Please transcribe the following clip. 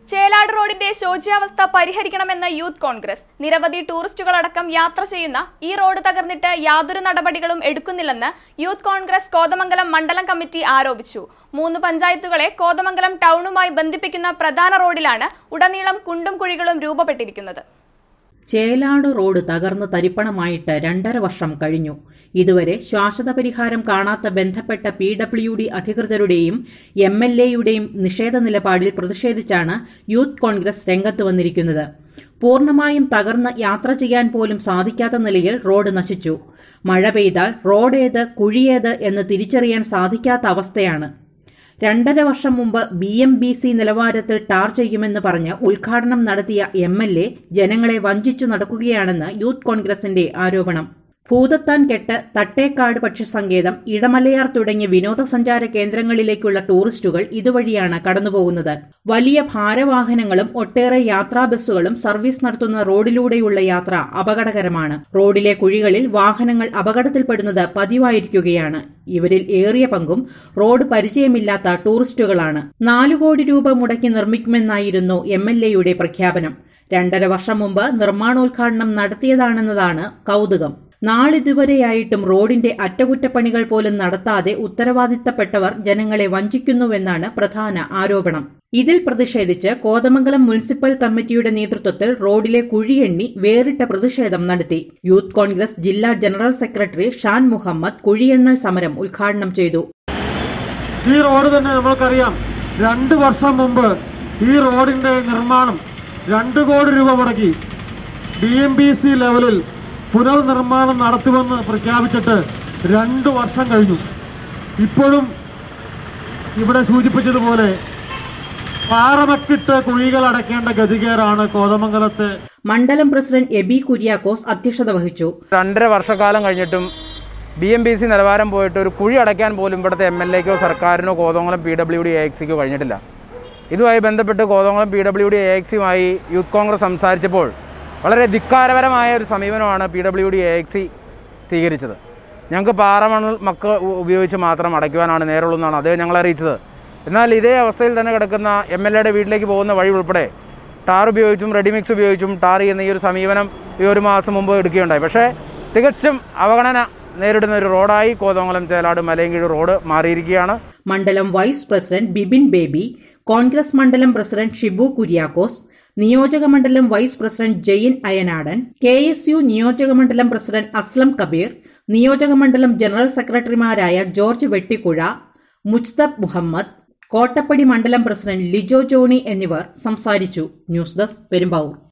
ചേലാട് റോഡിന്റെ ശോച്യാവസ്ഥ പരിഹരിക്കണമെന്ന് യൂത്ത് കോൺഗ്രസ് നിരവധി ടൂറിസ്റ്റുകളടക്കം യാത്ര ചെയ്യുന്ന ഈ റോഡ് തകർന്നിട്ട് യാതൊരു നടപടികളും എടുക്കുന്നില്ലെന്ന് യൂത്ത് കോൺഗ്രസ് കോതമംഗലം മണ്ഡലം കമ്മിറ്റി ആരോപിച്ചു മൂന്ന് പഞ്ചായത്തുകളെ കോതമംഗലം ടൗണുമായി ബന്ധിപ്പിക്കുന്ന പ്രധാന റോഡിലാണ് ഉടനീളം കുണ്ടും കുഴികളും രൂപപ്പെട്ടിരിക്കുന്നത് ചേലാട് റോഡ് തകർന്ന് തരിപ്പണമായിട്ട് രണ്ടര വർഷം കഴിഞ്ഞു ഇതുവരെ ശാശ്വത പരിഹാരം കാണാത്ത ബന്ധപ്പെട്ട പി ഡബ്ല്യു ഡി അധികൃതരുടെയും എം എൽ എയുടെയും നിഷേധ നിലപാടിൽ പ്രതിഷേധിച്ചാണ് യൂത്ത് കോൺഗ്രസ് രംഗത്ത് വന്നിരിക്കുന്നത് പൂർണ്ണമായും തകർന്ന് യാത്ര ചെയ്യാൻ പോലും സാധിക്കാത്ത നിലയിൽ റോഡ് നശിച്ചു മഴ പെയ്താൽ റോഡേത് കുഴിയേത് എന്ന് തിരിച്ചറിയാൻ സാധിക്കാത്ത അവസ്ഥയാണ് രണ്ടര വർഷം മുമ്പ് ബി എം ബി സി നിലവാരത്തിൽ ടാർ ചെയ്യുമെന്ന് പറഞ്ഞ് ഉദ്ഘാടനം നടത്തിയ എം എൽ എ ജനങ്ങളെ വഞ്ചിച്ചു നടക്കുകയാണെന്ന് യൂത്ത് കോൺഗ്രസിന്റെ ആരോപണം ഭൂതത്താൻ കെട്ട് തട്ടേക്കാട് പക്ഷിസങ്കേതം ഇടമലയാർ തുടങ്ങിയ വിനോദസഞ്ചാര കേന്ദ്രങ്ങളിലേക്കുള്ള ടൂറിസ്റ്റുകൾ ഇതുവഴിയാണ് കടന്നുപോകുന്നത് വലിയ ഭാരവാഹനങ്ങളും ഒട്ടേറെ യാത്രാ ബസ്സുകളും സർവീസ് നടത്തുന്ന റോഡിലൂടെയുള്ള യാത്ര അപകടകരമാണ് റോഡിലെ കുഴികളിൽ വാഹനങ്ങൾ അപകടത്തിൽപ്പെടുന്നത് പതിവായിരിക്കുകയാണ് ഇവരിൽ ഏറിയ പങ്കും റോഡ് പരിചയമില്ലാത്ത ടൂറിസ്റ്റുകളാണ് നാലു കോടി രൂപ മുടക്കി നിർമ്മിക്കുമെന്നായിരുന്നു എം എൽ എയുടെ പ്രഖ്യാപനം രണ്ടര വർഷം മുമ്പ് നിർമ്മാണോദ്ഘാടനം നടത്തിയതാണെന്നതാണ് കൗതുകം നാളിതുവരെയായിട്ടും റോഡിന്റെ അറ്റകുറ്റപ്പണികൾ പോലും നടത്താതെ ഉത്തരവാദിത്തപ്പെട്ടവർ ജനങ്ങളെ വഞ്ചിക്കുന്നുവെന്നാണ് പ്രധാന ആരോപണം ഇതിൽ പ്രതിഷേധിച്ച് കോതമംഗലം മുനിസിപ്പൽ കമ്മിറ്റിയുടെ നേതൃത്വത്തിൽ റോഡിലെ കുഴിയെണ്ണി വേറിട്ട പ്രതിഷേധം നടത്തി യൂത്ത് കോൺഗ്രസ് ജില്ലാ ജനറൽ സെക്രട്ടറി ഷാൻ മുഹമ്മദ് കുഴിയെണ്ണൽ സമരം ഉദ്ഘാടനം ചെയ്തു ഈ റോഡ് തന്നെ നമ്മൾക്കറിയാം രണ്ട് വർഷം മുമ്പ് ഈ റോഡിന്റെ നിർമ്മാണം രണ്ട് കോടി രൂപ മുടക്കി ബി എം ബി സി ലെവലിൽ പുനർനിർമ്മാണം നടത്തുമെന്ന് പ്രഖ്യാപിച്ചിട്ട് രണ്ട് വർഷം കഴിഞ്ഞു ഇപ്പോഴും ഇവിടെ സൂചിപ്പിച്ചതുപോലെ പാറമക്കിട്ട് കുഴികൾ അടയ്ക്കേണ്ട ഗതികേറാണ് കോതമംഗലത്തെ മണ്ഡലം പ്രസിഡന്റ് എബി കുര്യാക്കോസ് അധ്യക്ഷത വഹിച്ചു രണ്ടര വർഷക്കാലം കഴിഞ്ഞിട്ടും ബി എം ബി സി നിലവാരം പോയിട്ട് ഒരു കുഴി അടയ്ക്കാൻ പോലും ഇവിടുത്തെ എം എൽ എക്കോ സർക്കാരിനോ Kothamangalam P W D A എക്സിക്കോ കഴിഞ്ഞിട്ടില്ല ഇതുമായി ബന്ധപ്പെട്ട് Kothamangalam P W D A എക്സിയുമായി യൂത്ത് കോൺഗ്രസ് സംസാരിച്ചപ്പോൾ വളരെ ധിക്കാരപരമായ ഒരു സമീപനമാണ് പി ഡബ്ല്യു ഡി എ എക്സി സ്വീകരിച്ചത് ഞങ്ങൾക്ക് പാറമണൽ മക്ക ഉപയോഗിച്ച് മാത്രം അടയ്ക്കുവാനാണ് നേരുള്ളൂ എന്നാണ് അദ്ദേഹം ഞങ്ങളെ അറിയിച്ചത് എന്നാൽ ഇതേ അവസ്ഥയിൽ തന്നെ കിടക്കുന്ന എം എൽ എയുടെ വീട്ടിലേക്ക് പോകുന്ന വഴി ഉൾപ്പെടെ ടാർ ഉപയോഗിച്ചും റെഡിമിക്സ് ഉപയോഗിച്ചും ടാർ ചെയ്യുന്ന ഈ ഒരു സമീപനം ഈ ഒരു മാസം മുമ്പ് എടുക്കുകയുണ്ടായി പക്ഷേ തികച്ചും അവഗണന നേരിടുന്ന ഒരു റോഡായി കോതമംഗലം ചേലാട് മലയങ്കിഴ് റോഡ് മാറിയിരിക്കുകയാണ് മണ്ഡലം vice president Bibin Baby Congress മണ്ഡലം പ്രസിഡന്റ് ഷിബു കുര്യാക്കോസ് നിയോജക മണ്ഡലം vice president Jain Ayanadan K S U നിയോജക മണ്ഡലം പ്രസിഡന്റ് അസ്ലം കബീർ നിയോജക മണ്ഡലം ജനറൽ സെക്രട്ടറിമാരായ ജോർജ് വെട്ടിക്കുഴ മുജ്തബ് മുഹമ്മദ് കോട്ടപ്പടി മണ്ഡലം പ്രസിഡന്റ് ലിജോ ജോണി എന്നിവർ സംസാരിച്ചു ന്യൂസ് ഡെസ്ക് പെരുമ്പാവൂർ